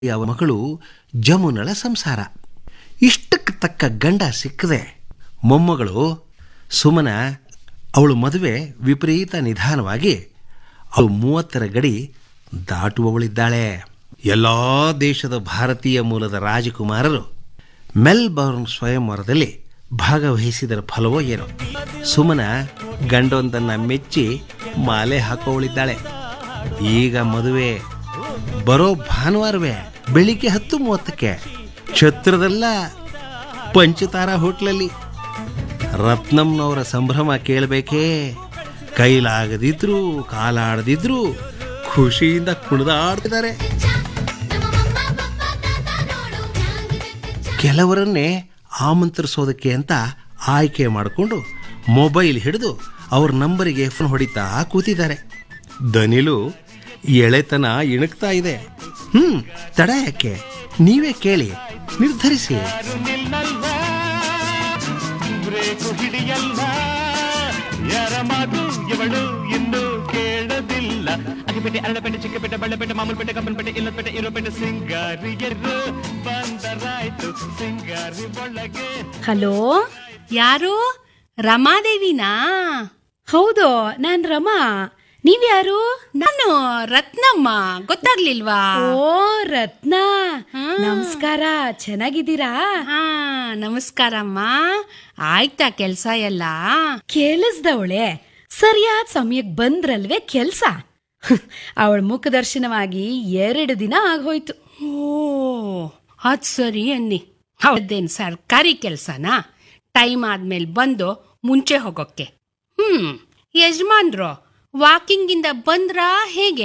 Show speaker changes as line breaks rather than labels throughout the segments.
ಯಾವ ಮಗಳು ಜಮುನಳ ಸಂಸಾರ ಇಷ್ಟಕ್ಕೆ ತಕ್ಕ ಗಂಡ ಸಿಕ್ಕದೆ ಮೊಮ್ಮಗಳು ಸುಮನ ಅವಳು ಮದುವೆ ವಿಪರೀತ ನಿಧಾನವಾಗಿ ಅವಳು ಮೂವತ್ತರ ಗಡಿ ದಾಟುವವಳಿದ್ದಾಳೆ ಎಲ್ಲ ದೇಶದ ಭಾರತೀಯ ಮೂಲದ ರಾಜಕುಮಾರರು ಮೆಲ್ಬರ್ನ್ ಸ್ವಯಂವರದಲ್ಲಿ ಭಾಗವಹಿಸಿದರ ಫಲವೋ ಏನೋ ಸುಮನ ಗಂಡೊಂದನ್ನ ಮೆಚ್ಚಿ ಮಾಲೆ ಹಾಕೋವಳಿದ್ದಾಳೆ ಈಗ ಮದುವೆ ಬರೋ ಭಾನುವಾರವೇ ಬೆಳಿಗ್ಗೆ ಹತ್ತು ಮೂವತ್ತಕ್ಕೆ ಛತ್ರದಲ್ಲ ಪಂಚತಾರ ಹೋಟ್ಲಲ್ಲಿ ರತ್ನಂನವರ ಸಂಭ್ರಮ ಕೇಳಬೇಕೇ ಕೈಲಾಗದಿದ್ರು ಕಾಲಾಡದಿದ್ರು ಖುಷಿಯಿಂದ ಕುಣಿದಾಡ್ತಿದ್ದಾರೆ ಕೆಲವರನ್ನೇ ಆಮಂತ್ರಿಸೋದಕ್ಕೆ ಅಂತ ಆಯ್ಕೆ ಮಾಡಿಕೊಂಡು ಮೊಬೈಲ್ ಹಿಡಿದು ಅವ್ರ ನಂಬರಿಗೆ ಫೋನ್ ಹೊಡಿತಾ ಕೂತಿದ್ದಾರೆ ದನಿಲು ಎಳೆತನ ಇಣುಕ್ತಾ ಇದೆ ಹ್ಮ್ ತಡ ಯಾಕೆ ನೀವೇ ಕೇಳಿ ನಿರ್ಧರಿಸಿ
ಯಾರು ನಿಲ್ಲಲ್ಲ ಬ್ರೇಕು ಹಿಡಿಯಲ್ಲ ಯಾರ ಮಾತು ಇವಳು ಇನ್ನು ಕೇಳದಿಲ್ಲ ಅಗಿಪೇಟೆ ಅರಳಪೇಟೆ ಚಿಕ್ಕಪೇಟೆ ಬಳ್ಳಪೇಟೆ ಮಾಮೂಲ್ಪೇಟೆ ಕಬ್ಬನ್ಪೇಟೆ ಇಲ್ಲಪೇಟೆ ಇರೋಪೇಟೆ ಸಿಂಗಾರಿಯರು ಬಂದರಾಯ್ತು ಸಿಂಗಾರಿ ಒಳಗೆ
ಹಲೋ
ಯಾರು ರಮಾದೇವಿನಾ
ಹೌದು ನಾನ್ ರಮಾ ನೀವ್ಯಾರು
ನಾನು ರತ್ನಮ್ಮ ಗೊತ್ತಾಗ್ಲಿಲ್ವಾ
ಓ ರತ್ನ
ಹಾ.
ನಮಸ್ಕಾರ ಚೆನ್ನಾಗಿದ್ದೀರಾ
ಹಾ ನಮಸ್ಕಾರಮ್ಮ ಆಯ್ತಾ ಕೆಲ್ಸ ಎಲ್ಲ
ಕೇಳಿಸ್ದವಳೆ ಸರಿಯಾದ ಸಮಯಕ್ಕೆ ಬಂದ್ರಲ್ವೇ ಕೆಲ್ಸ ಅವಳ ಮುಖದರ್ಶನವಾಗಿ ಎರಡು ದಿನ ಆಗೋಯ್ತು
ಓ ಅದ್ ಸರಿ ಅನ್ನಿ ಹೌದೇನ್ ಸರ್ಕಾರಿ ಕೆಲ್ಸನಾ ಟೈಮ್ ಆದ್ಮೇಲೆ ಬಂದು ಮುಂಚೆ ಹೋಗೋಕ್ಕೆ ಹ್ಮ್ ಯಜಮಾನ್ರು ವಾಕಿಂಗ್ ಇಂದ ಬಂದ್ರಾ ಹೇಗೆ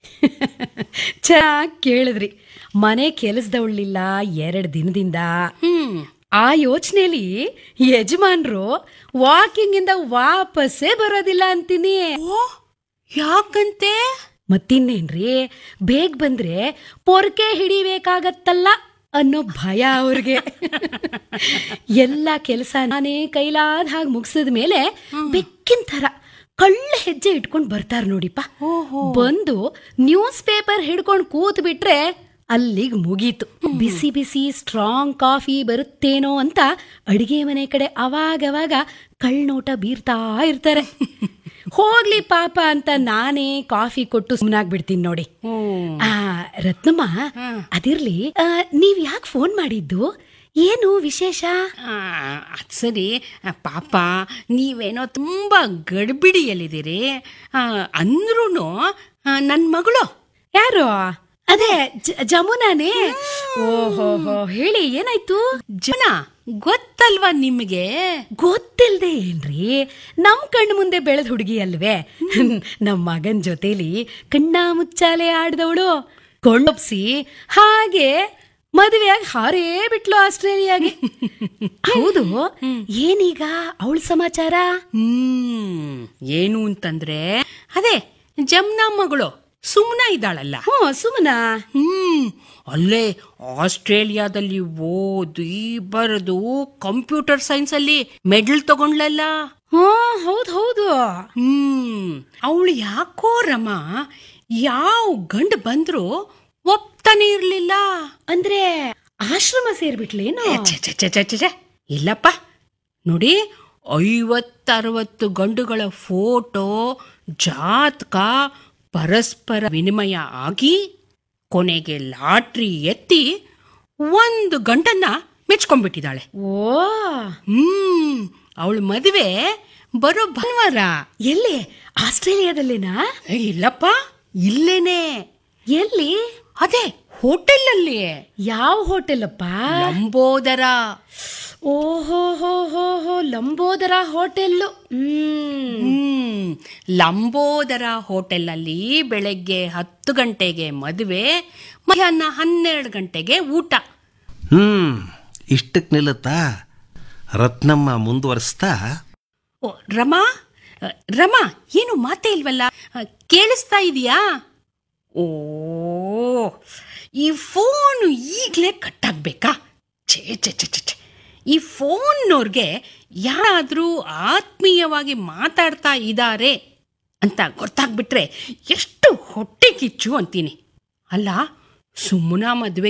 ಚೆನ್ನಾಗ್ ಕೇಳಿದ್ರಿ ಮನೆ ಕೆಲಸದವಳಿಲ್ಲ ಎರಡು ದಿನದಿಂದ
ಹ್ಮ್
ಆ ಯೋಚನೆಲಿ ಯಜಮಾನ್ರು ವಾಕಿಂಗ್ ಇಂದ ವಾಪಸ್ಸೇ ಬರೋದಿಲ್ಲ ಅಂತೀನಿ
ಓ ಯಾಕಂತೆ
ಮತ್ತಿನ್ನೇನ್ರಿ ಬೇಗ ಬಂದ್ರೆ ಪೊರ್ಕೆ ಹಿಡಿಬೇಕಾಗತ್ತಲ್ಲ ಅನ್ನೋ ಭಯ ಅವ್ರಿಗೆ ಎಲ್ಲ ಕೆಲಸ ನಾನೇ ಕೈಲಾದ ಹಾಗೆ ಮುಗಿಸಿದ ಮೇಲೆ ಬೆಕ್ಕಿನ ಥರ ಕಳ್ಳ ಹೆಜ್ಜೆ ಇಟ್ಕೊಂಡು ಬರ್ತಾರ ನೋಡಿಪ್ಪ ಬಂದು ನ್ಯೂಸ್ ಪೇಪರ್ ಹಿಡ್ಕೊಂಡು ಕೂತ್ ಬಿಟ್ರೆ ಅಲ್ಲಿಗೆ ಮುಗೀತು ಬಿಸಿ ಬಿಸಿ ಸ್ಟ್ರಾಂಗ್ ಕಾಫಿ ಬರುತ್ತೇನೋ ಅಂತ ಅಡಿಗೆ ಮನೆ ಕಡೆ ಅವಾಗವಾಗ ಕಳ್ನೋಟ ಬೀರ್ತಾ ಇರ್ತಾರೆ ಹೋಗ್ಲಿ ಪಾಪ ಅಂತ ನಾನೇ ಕಾಫಿ ಕೊಟ್ಟು ಸುಮ್ಮನಾಗ್ಬಿಡ್ತೀನಿ ನೋಡಿ
ಹ್ಮ್
ಆ ರತ್ನಮ್ಮ ಅದಿರ್ಲಿ ಆ, ನೀವ್ ಯಾಕೆ ಫೋನ್ ಮಾಡಿದ್ದು ಏನು ವಿಶೇಷ
ಆ, ಅದ್ ಸರಿ ಆ, ಪಾಪ ನೀವೇನೋ ತುಂಬ ಗಡ್ಬಿಡಿಯಲ್ಲಿದ್ದೀರಿ ಅಂದ್ರೂ ನನ್ನ ಮಗಳು
ಯಾರು ಅದೇ ಜ- ಜಮುನಾನೇ ಓಹೋ ಹೇಳಿ ಏನಾಯ್ತು
ಜನ ಗೊತ್ತಲ್ವಾ ನಿಮಗೆ
ಗೊತ್ತಿಲ್ದೆ ಏನ್ರಿ ನಮ್ ಕಣ್ಣು ಮುಂದೆ ಬೆಳೆದ ಹುಡುಗಿ ಅಲ್ವೇ ನಮ್ ಮಗನ್ ಜೊತೆಲಿ ಕಣ್ಣ ಮುಚ್ಚಾಲೆ ಆಡ್ದವಳು ಕೊಂಡೊಪ್ಸಿ ಹಾಗೆ ಮದುವೆಯಾಗಿ ಹಾರೇ ಬಿಟ್ಲು ಆಸ್ಟ್ರೇಲಿಯಾಗೆ ಹೌದು ಏನೀಗ ಅವಳ ಸಮಾಚಾರ
ಹ್ಮ್ ಏನು ಅಂತಂದ್ರೆ ಅದೇ ಜಮ್ನಾ ಮಗಳು ಸುಮ್ನ ಇದ್ದಾಳಲ್ಲ
ಹ್ಞೂ ಸುಮನಾ
ಹ್ಮ್ ಅಲ್ಲೇ ಆಸ್ಟ್ರೇಲಿಯಾದಲ್ಲಿ ಓದಿ ಬರೆದು ಕಂಪ್ಯೂಟರ್ ಸೈನ್ಸ್ ಅಲ್ಲಿ ಮೆಡಲ್ ತಗೊಂಡ್ಲಲ್ಲ
ಹ್ಞೂ ಹೌದು ಹೌದು
ಹ್ಮ್ ಅವಳು ಯಾಕೋ ರಮ ಯಾವ ಗಂಡು ಬಂದ್ರು ಒಪ್ತಾನೆ ಇರ್ಲಿಲ್ಲ
ಅಂದ್ರೆ ಆಶ್ರಮ ಸೇರ್ಬಿಟ್ಲೇನು
ಛೆ, ಛೆ, ಛೆ, ಛೆ, ಛೆ, ಛೆ. ಇಲ್ಲಪ್ಪ ನೋಡಿ ಐವತ್ತರವತ್ತು ಗಂಡುಗಳ ಫೋಟೋ ಜಾತಕ ಪರಸ್ಪರ ವಿನಿಮಯ ಆಗಿ ಕೊನೆಗೆ ಲಾಟ್ರಿ ಎತ್ತಿ ಒಂದು ಗಂಡನ್ನ ಮೆಚ್ಕೊಂಡ್ಬಿಟ್ಟಿದ್ದಾಳೆ
ಓ
ಹ್ಮ್ ಅವಳ ಮದುವೆ ಬರೋ ಭಾನುವಾರ
ಎಲ್ಲಿ ಆಸ್ಟ್ರೇಲಿಯಾದಲ್ಲೇನಾ
ಏ, ಇಲ್ಲಪ್ಪ ಇಲ್ಲೇನೆ
ಎಲ್ಲಿ
ಅದೇ ಹೋಟೆಲ್ ಅಲ್ಲಿ
ಯಾವ ಹೋಟೆಲ್ ಅಪ್ಪ
ಲಂಬೋದರ
ಓಹೋ ಹೋ ಹೋ ಹೋ ಲಂಬೋದರ ಹೋಟೆಲ್ಲು ಹ್ಮ್
ಹ್ಮ್ ಲಂಬೋದರ ಹೋಟೆಲ್ ಅಲ್ಲಿ ಬೆಳಗ್ಗೆ ಹತ್ತು ಗಂಟೆಗೆ ಮದುವೆ ಮಧ್ಯಾಹ್ನ ಹನ್ನೆರಡು ಗಂಟೆಗೆ ಊಟ
ಹ್ಮ್ ಇಷ್ಟಕ್ಕೆ ನಿಲ್ಲುತ್ತಾ ರತ್ನಮ್ಮ ಮುಂದುವರಿಸ್ತಾ
ಓ ರಮಾ ಅ, ರಮಾ ಏನು ಮಾತೇ ಇಲ್ವಲ್ಲ ಅ, ಕೇಳಿಸ್ತಾ ಇದೀಯಾ ಓ ಈ ಫೋನು ಈಗಲೇ ಕಟ್ಟಾಗ್ಬೇಕಾ ಛೇ ಛೇ ಛೇ ಛೇ ಛೇ. ಈ ಫೋನ್ನವ್ರಿಗೆ ಯಾರಾದರೂ ಆತ್ಮೀಯವಾಗಿ ಮಾತಾಡ್ತಾ ಇದ್ದಾರೆ ಅಂತ ಗೊತ್ತಾಗ್ಬಿಟ್ರೆ ಎಷ್ಟು ಹೊಟ್ಟೆ ಕಿಚ್ಚು ಅಂತೀನಿ ಅಲ್ಲ ಸುಮ್ಮನ ಮದ್ವೆ